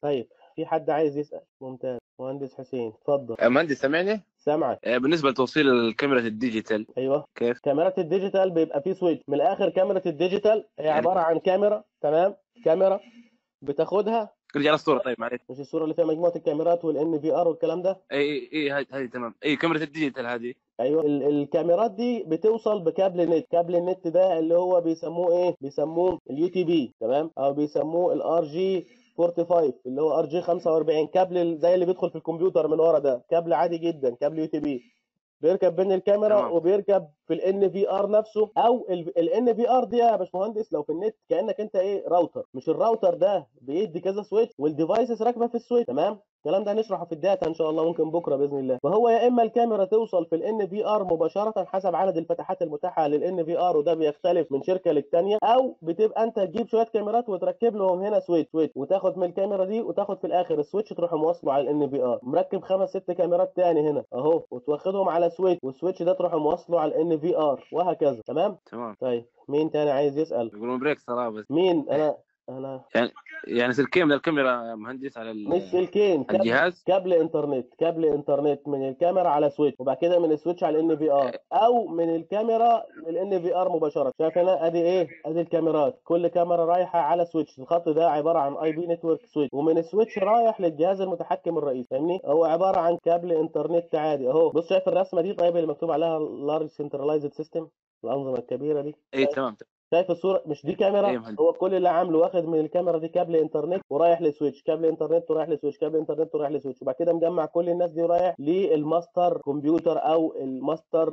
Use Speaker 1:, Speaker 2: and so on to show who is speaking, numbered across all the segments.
Speaker 1: طيب في حد عايز يسال ممتاز مهندس حسين اتفضل
Speaker 2: آه، مهندس سامعني؟
Speaker 1: سامعك
Speaker 2: آه، بالنسبه لتوصيل الكاميرا الديجيتال
Speaker 1: ايوه
Speaker 2: كيف؟
Speaker 1: كاميرات الديجيتال بيبقى فيه سويتش من الاخر كاميرا الديجيتال هي عباره عن كاميرا تمام كاميرا بتاخدها
Speaker 2: ارجع للصوره طيب معلش
Speaker 1: مش الصوره اللي فيها مجموعه الكاميرات والان في ار والكلام ده
Speaker 2: اي اي اي هاي هاي تمام اي كاميرا الديجيتال هذه
Speaker 1: ايوه ال- الكاميرات دي بتوصل بكابل نت كابل النت ده اللي هو بيسموه ايه بيسموه اليو تي بي تمام او بيسموه الار جي 45 اللي هو ار جي 45 كابل ال- زي اللي بيدخل في الكمبيوتر من ورا ده كابل عادي جدا كابل يو تي بي بيركب بين الكاميرا
Speaker 2: تمام.
Speaker 1: وبيركب في الان في ار نفسه او الان في ار دي يا باشمهندس لو في النت كانك انت ايه راوتر مش الراوتر ده بيدي كذا سويتش والديفايسز راكبه في السويتش تمام الكلام ده هنشرحه في الداتا ان شاء الله ممكن بكره باذن الله فهو يا اما الكاميرا توصل في الان في ار مباشره حسب عدد الفتحات المتاحه للان في ار وده بيختلف من شركه للثانيه او بتبقى انت تجيب شويه كاميرات وتركب لهم هنا سويتش سويتش وتاخد من الكاميرا دي وتاخد في الاخر السويتش تروح موصله على الان في ار مركب خمس ست كاميرات تاني هنا اهو وتواخدهم على سويتش والسويتش ده تروح موصله على الان في ار وهكذا تمام
Speaker 2: تمام
Speaker 1: طيب مين تاني عايز يسال
Speaker 2: يقولون بريك صراحه بس
Speaker 1: مين انا انا
Speaker 2: يعني سلكين من الكاميرا يا مهندس على ال-
Speaker 1: مش سلكين كابل
Speaker 2: الجهاز
Speaker 1: كابل انترنت كابل انترنت من الكاميرا على سويتش وبعد كده من السويتش على الان في ار او من الكاميرا للان في ار مباشره شايف هنا ادي ايه ادي الكاميرات كل كاميرا رايحه على سويتش الخط ده عباره عن اي بي نتورك سويتش ومن السويتش رايح للجهاز المتحكم الرئيسي فاهمني هو عباره عن كابل انترنت عادي اهو بص شايف الرسمه دي طيب اللي مكتوب عليها لارج سنترلايزد سيستم الانظمه الكبيره دي
Speaker 2: اي تمام
Speaker 1: شايف الصوره مش دي كاميرا
Speaker 2: أيوة مهندس.
Speaker 1: هو كل اللي عامله واخد من الكاميرا دي كابل انترنت ورايح لسويتش كابل انترنت ورايح لسويتش كابل انترنت ورايح لسويتش وبعد كده مجمع كل الناس دي ورايح للماستر كمبيوتر او الماستر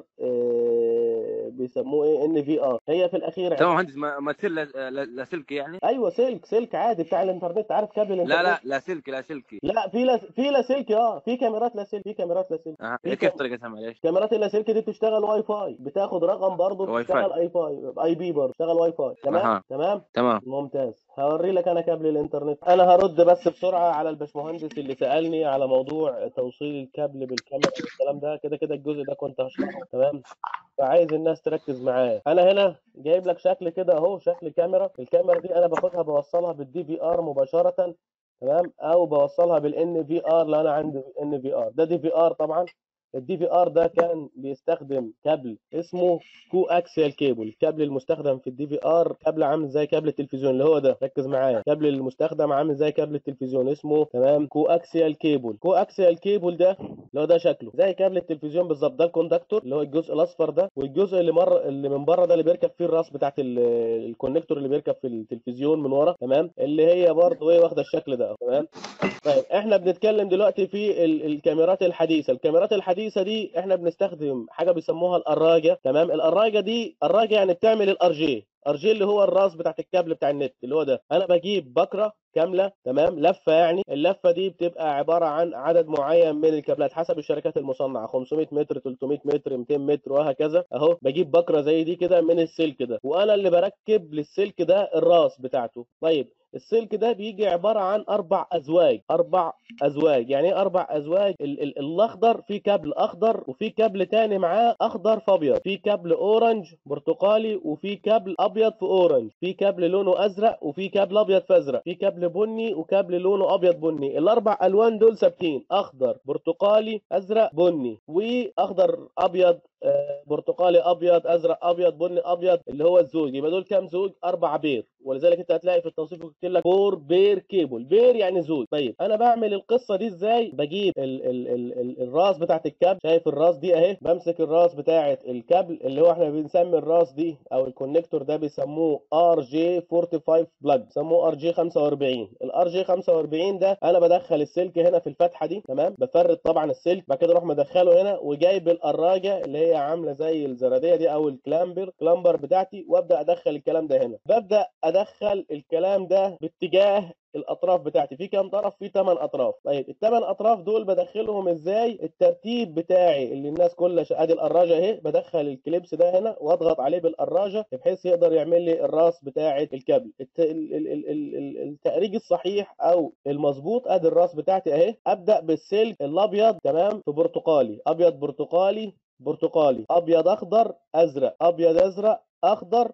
Speaker 1: آه بيسموه ايه ان في ار هي في الاخير
Speaker 2: تمام مهندس ما, ما تصير لا- لا لا سلكي يعني
Speaker 1: ايوه سلك سلك عادي بتاع الانترنت عارف كابل الانترنت
Speaker 2: لا لا لا سلكي لا سلكي
Speaker 1: لا في لا في لاسلكي اه في كاميرات لاسلكي في كاميرات لاسلكي
Speaker 2: أه.
Speaker 1: في
Speaker 2: كيف
Speaker 1: كام-
Speaker 2: طريقتها معلش
Speaker 1: كاميرات اللاسلكي دي بتشتغل واي فاي بتاخد رقم برضه
Speaker 2: واي فاي.
Speaker 1: بتشتغل اي فاي اي بي برضه بتشتغل واي فاي تمام
Speaker 2: أها.
Speaker 1: تمام
Speaker 2: تمام
Speaker 1: ممتاز هوري لك انا كابل الانترنت انا هرد بس بسرعه على الباشمهندس اللي سالني على موضوع توصيل الكابل بالكاميرا والكلام ده كده كده الجزء ده كنت هشرحه تمام فعايز الناس تركز معايا انا هنا جايب لك شكل كده اهو شكل كاميرا الكاميرا دي انا باخدها بوصلها بالدي في ار مباشره تمام او بوصلها بالان في ار لو انا عندي ان في ار ده دي في ار طبعا الدي في ار ده كان بيستخدم كابل اسمه كو اكسيال كيبل الكابل المستخدم في الدي في ار كابل عامل زي كابل التلفزيون اللي هو ده ركز معايا الكابل المستخدم عامل زي كابل التلفزيون اسمه تمام كو اكسيال كيبل كو اكسيال كيبل ده اللي هو ده شكله زي كابل التلفزيون بالظبط ده الكوندكتور اللي هو الجزء الاصفر ده والجزء اللي مر اللي من بره ده اللي بيركب فيه الراس بتاعت ال- الكونكتور اللي بيركب في التلفزيون من ورا تمام اللي هي برضه ايه واخده الشكل ده تمام طيب احنا بنتكلم دلوقتي في ال- الكاميرات الحديثه الكاميرات الحديثه دي احنا بنستخدم حاجه بيسموها الأراجة تمام الأراجة دي الراجة يعني بتعمل الار جي ار جي اللي هو الراس بتاعت الكابل بتاع النت اللي هو ده انا بجيب بكره كامله تمام لفه يعني اللفه دي بتبقى عباره عن عدد معين من الكابلات حسب الشركات المصنعه 500 متر 300 متر 200 متر وهكذا اهو بجيب بكره زي دي كده من السلك ده وانا اللي بركب للسلك ده الراس بتاعته طيب السلك ده بيجي عباره عن اربع ازواج اربع ازواج يعني ايه اربع ازواج ال- ال- الاخضر في كابل اخضر وفي كابل تاني معاه اخضر في ابيض في كابل اورنج برتقالي وفي كابل ابيض في اورنج في كابل لونه ازرق وفي كابل ابيض في ازرق في كابل بني وكابل لونه ابيض بني الاربع الوان دول ثابتين اخضر برتقالي ازرق بني واخضر ابيض آه، برتقالي ابيض ازرق ابيض بني ابيض اللي هو الزوج يبقى دول كام زوج اربع بير ولذلك انت هتلاقي في التوصيف كاتب لك فور بير كيبل بير يعني زوج طيب انا بعمل القصه دي ازاي بجيب ال ال ال ال الراس بتاعت الكابل شايف الراس دي اهي بمسك الراس بتاعت الكابل اللي هو احنا بنسمي الراس دي او الكونكتور ده بيسموه ار جي 45 بلاج بيسموه ار جي 45 الار جي 45 ده انا بدخل السلك هنا في الفتحه دي تمام بفرد طبعا السلك بعد كده اروح مدخله هنا وجايب القراجه اللي هي عامله زي الزراديه دي او الكلامبر كلامبر بتاعتي وابدا ادخل الكلام ده هنا ببدا ادخل الكلام ده باتجاه الاطراف بتاعتي في كام طرف في 8 اطراف طيب الثمان اطراف دول بدخلهم ازاي الترتيب بتاعي اللي الناس كلها ش... ادي القراجه اهي بدخل الكليبس ده هنا واضغط عليه بالقراجه بحيث يقدر يعمل لي الراس بتاعه الكابل الت... ال... ال... ال... ال... ال- التأريج الصحيح او المظبوط ادي الراس بتاعتي اهي ابدا بالسلك الابيض تمام في برتقالي ابيض برتقالي برتقالي ابيض اخضر ازرق ابيض ازرق اخضر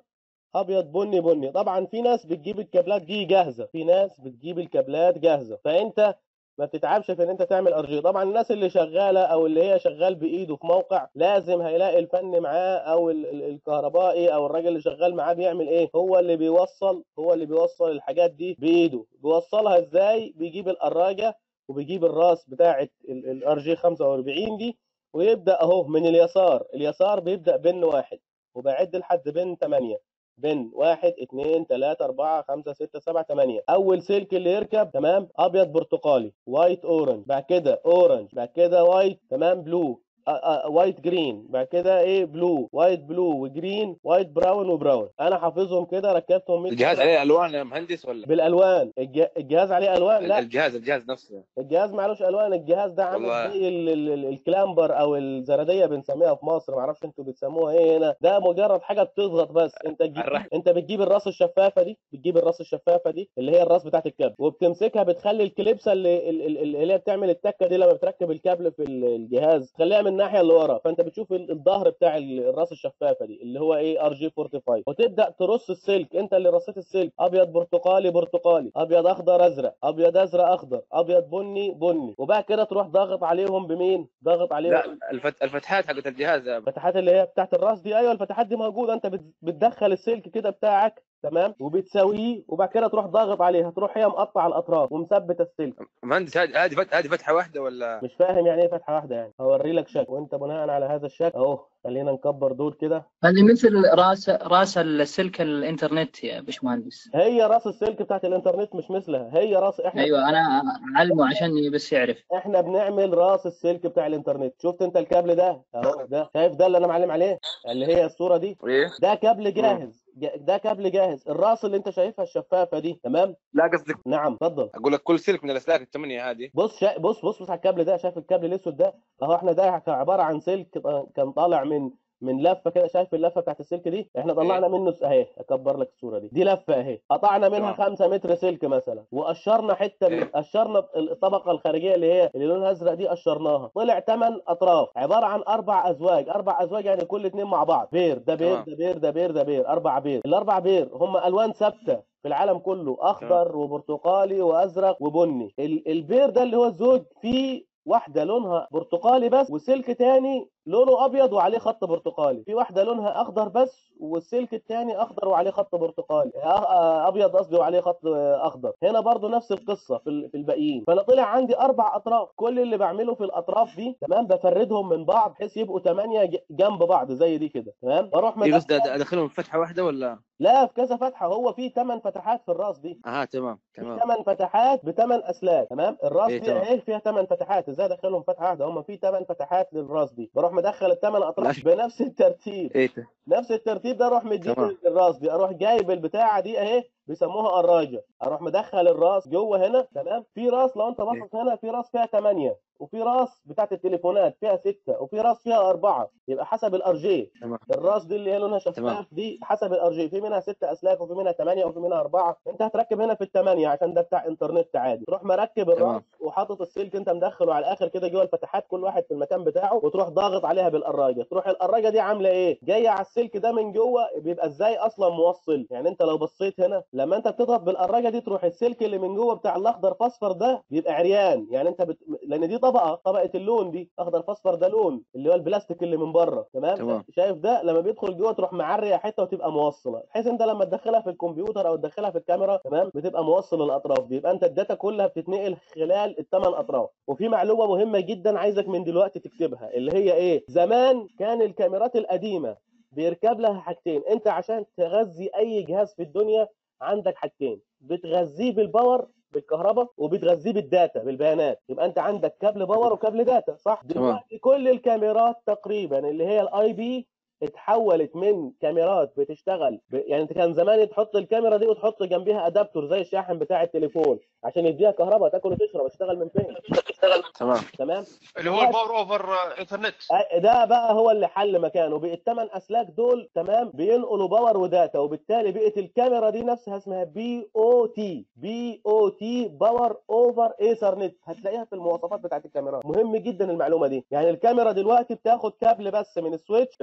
Speaker 1: ابيض بني بني طبعا في ناس بتجيب الكابلات دي جاهزه في ناس بتجيب الكابلات جاهزه فانت ما بتتعبش في ان انت تعمل ار جي طبعا الناس اللي شغاله او اللي هي شغال بايده في موقع لازم هيلاقي الفني معاه او ال- ال- الكهربائي او الراجل اللي شغال معاه بيعمل ايه هو اللي بيوصل هو اللي بيوصل الحاجات دي بايده بيوصلها ازاي بيجيب القراجه وبيجيب الراس بتاعه الار جي 45 دي ويبدا اهو من اليسار اليسار بيبدا بن واحد وبعد لحد بن 8 بن واحد اتنين تلاتة أربعة خمسة ستة سبعة تمانية أول سلك اللي يركب تمام أبيض برتقالي وايت أورنج بعد كده أورنج بعد كده وايت تمام بلو آه، آه، وايت جرين بعد كده ايه بلو وايت بلو وجرين وايت براون وبراون انا حافظهم كده ركبتهم 100
Speaker 2: الجهاز عليه الوان يا مهندس ولا
Speaker 1: بالالوان الج- الجهاز عليه الوان لا
Speaker 2: الجهاز الجهاز نفسه
Speaker 1: الجهاز معلوش الوان الجهاز ده عامل
Speaker 2: والله.
Speaker 1: زي ال- ال- ال- الكلامبر او الزرديه بنسميها في مصر معرفش انتوا بتسموها ايه هنا ده مجرد حاجه بتضغط بس انت تجيب
Speaker 2: الرح-
Speaker 1: انت بتجيب الراس الشفافه دي بتجيب الراس الشفافه دي اللي هي الراس بتاعت الكابل وبتمسكها بتخلي الكليبسه اللي ال- ال- ال- اللي هي بتعمل التكه دي لما بتركب الكابل في ال- الجهاز تخليها من الناحيه اللي ورا فانت بتشوف ال- الظهر بتاع ال- الراس الشفافه دي اللي هو ايه ار جي 45 وتبدا ترص السلك انت اللي رصيت السلك ابيض برتقالي برتقالي ابيض اخضر ازرق ابيض ازرق اخضر ابيض بني بني وبعد كده تروح ضاغط عليهم بمين ضاغط عليهم
Speaker 2: لا الفت... الفتحات حقت الجهاز يا
Speaker 1: الفتحات اللي هي بتاعت الراس دي ايوه الفتحات دي موجوده انت بت- بتدخل السلك كده بتاعك تمام وبتساويه وبعد كده تروح ضاغط عليها تروح هي مقطع الاطراف ومثبت السلك
Speaker 2: مهندس هذه هذه فت... هذه فتحه واحده ولا
Speaker 1: مش فاهم يعني ايه فتحه واحده يعني هوري لك شكل وانت بناء على هذا الشكل اهو خلينا نكبر دول كده
Speaker 3: هذه مثل راس راس السلك الانترنت يا باشمهندس
Speaker 1: هي راس السلك بتاعت الانترنت مش مثلها هي راس احنا
Speaker 3: ايوه انا اعلمه عشان بس يعرف
Speaker 1: احنا بنعمل راس السلك بتاع الانترنت شفت انت الكابل ده اهو ده شايف ده اللي انا معلم عليه اللي هي الصوره دي
Speaker 2: ايه
Speaker 1: ده كابل جاهز جا- ده كابل جاهز الراس اللي انت شايفها الشفافه دي تمام
Speaker 2: لا قصدك
Speaker 1: نعم اتفضل
Speaker 2: اقول لك كل سلك من الاسلاك الثمانيه هذه
Speaker 1: بص شا... بص بص بص على الكابل ده شايف الكابل الاسود ده اهو احنا ده كان عباره عن سلك آه، كان طالع من من لفه كده شايف اللفه بتاعت السلك دي احنا طلعنا منه س- اهي اكبر لك الصوره دي دي لفه اهي قطعنا منها
Speaker 2: تمام.
Speaker 1: 5 متر سلك مثلا وقشرنا حته من
Speaker 2: إيه.
Speaker 1: قشرنا الطبقه الخارجيه اللي هي اللي لونها ازرق دي قشرناها طلع 8 اطراف عباره عن اربع ازواج اربع ازواج يعني كل اتنين مع بعض بير ده بير
Speaker 2: تمام.
Speaker 1: ده بير ده بير ده بير اربع بير الاربع بير هم الوان ثابته في العالم كله اخضر وبرتقالي وازرق وبني ال- البير ده اللي هو الزوج فيه واحدة لونها برتقالي بس وسلك تاني لونه ابيض وعليه خط برتقالي في واحدة لونها اخضر بس والسلك التاني اخضر وعليه خط برتقالي آه، آه، ابيض قصدي وعليه خط آه، اخضر هنا برضو نفس القصة في ال- في الباقيين فانا طلع عندي اربع اطراف كل اللي بعمله في الاطراف دي تمام بفردهم من بعض بحيث يبقوا ثمانية جنب بعض زي دي كده تمام بروح
Speaker 2: ايه بس
Speaker 1: مدخل
Speaker 2: ده- ده ادخلهم في فتحه واحده ولا
Speaker 1: لا في كذا فتحة هو في ثمان فتحات في الراس دي
Speaker 2: اها تمام تمام
Speaker 1: ثمان فتحات بثمان اسلاك تمام الراس
Speaker 2: إيه
Speaker 1: دي
Speaker 2: تمام.
Speaker 1: اهي فيها ثمان فتحات ازاي ادخلهم فتحه واحده هم في ثمان فتحات للراس دي بروح مدخل الثمان اطراف
Speaker 2: ماشي.
Speaker 1: بنفس الترتيب
Speaker 2: ايه ت-
Speaker 1: نفس الترتيب ده اروح مديه
Speaker 2: تمام.
Speaker 1: للراس دي اروح جايب البتاعه دي اهي بيسموها قراجه اروح مدخل الراس جوه هنا تمام في راس لو انت باصص هنا في راس فيها 8 وفي راس بتاعت التليفونات فيها 6 وفي راس فيها 4 يبقى حسب الار جي
Speaker 2: تمام
Speaker 1: الراس دي اللي هي لونها
Speaker 2: تمام.
Speaker 1: شفاف دي حسب الار جي في منها 6 اسلاك وفي منها 8 وفي منها 4 انت هتركب هنا في الثمانيه عشان ده بتاع انترنت عادي تروح مركب الراس
Speaker 2: تمام.
Speaker 1: وحاطط السلك انت مدخله على الاخر كده جوه الفتحات كل واحد في المكان بتاعه وتروح ضاغط عليها بالقراجه تروح القراجه دي عامله ايه جايه على السلك ده من جوه بيبقى ازاي اصلا موصل يعني انت لو بصيت هنا لما انت بتضغط بالقراجه دي تروح السلك اللي من جوه بتاع الاخضر فاصفر ده بيبقى عريان يعني انت بت... لان دي طبقه طبقه اللون دي اخضر فاصفر ده لون اللي هو البلاستيك اللي من بره تمام
Speaker 2: تمام.
Speaker 1: شايف ده لما بيدخل جوه تروح معريه حته وتبقى موصله بحيث انت لما تدخلها في الكمبيوتر او تدخلها في الكاميرا تمام بتبقى موصل الاطراف دي يبقى انت الداتا كلها بتتنقل خلال الثمان اطراف وفي معلومه مهمه جدا عايزك من دلوقتي تكتبها اللي هي ايه زمان كان الكاميرات القديمه بيركب لها حاجتين انت عشان تغذي اي جهاز في الدنيا عندك حاجتين بتغذيه بالباور بالكهرباء وبتغذيه بالداتا بالبيانات يبقى انت عندك كابل باور وكابل داتا صح
Speaker 2: تمام.
Speaker 1: دلوقتي كل الكاميرات تقريبا اللي هي الاي بي اتحولت من كاميرات بتشتغل ب... يعني انت كان زمان تحط الكاميرا دي وتحط جنبيها ادابتور زي الشاحن بتاع التليفون عشان يديها كهرباء تاكل وتشرب تشتغل من فين
Speaker 2: تمام
Speaker 1: تمام
Speaker 4: اللي هو الباور اوفر انترنت
Speaker 1: أ- ده بقى هو اللي حل مكانه بقى الثمان اسلاك دول تمام بينقلوا باور وداتا وبالتالي بقت الكاميرا دي نفسها اسمها بي او تي بي او تي باور اوفر ايثرنت هتلاقيها في المواصفات بتاعت الكاميرا مهم جدا المعلومه دي يعني الكاميرا دلوقتي بتاخد كابل بس من السويتش تروح لل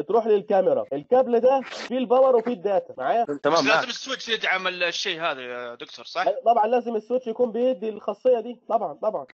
Speaker 1: الكاميرا الكابل ده فيه الباور وفيه الداتا معايا
Speaker 2: تمام
Speaker 4: بس
Speaker 2: معك.
Speaker 4: لازم السويتش يدعم الشيء هذا يا دكتور صح؟
Speaker 1: طبعا لازم السويتش يكون بيدي الخاصيه دي طبعا طبعا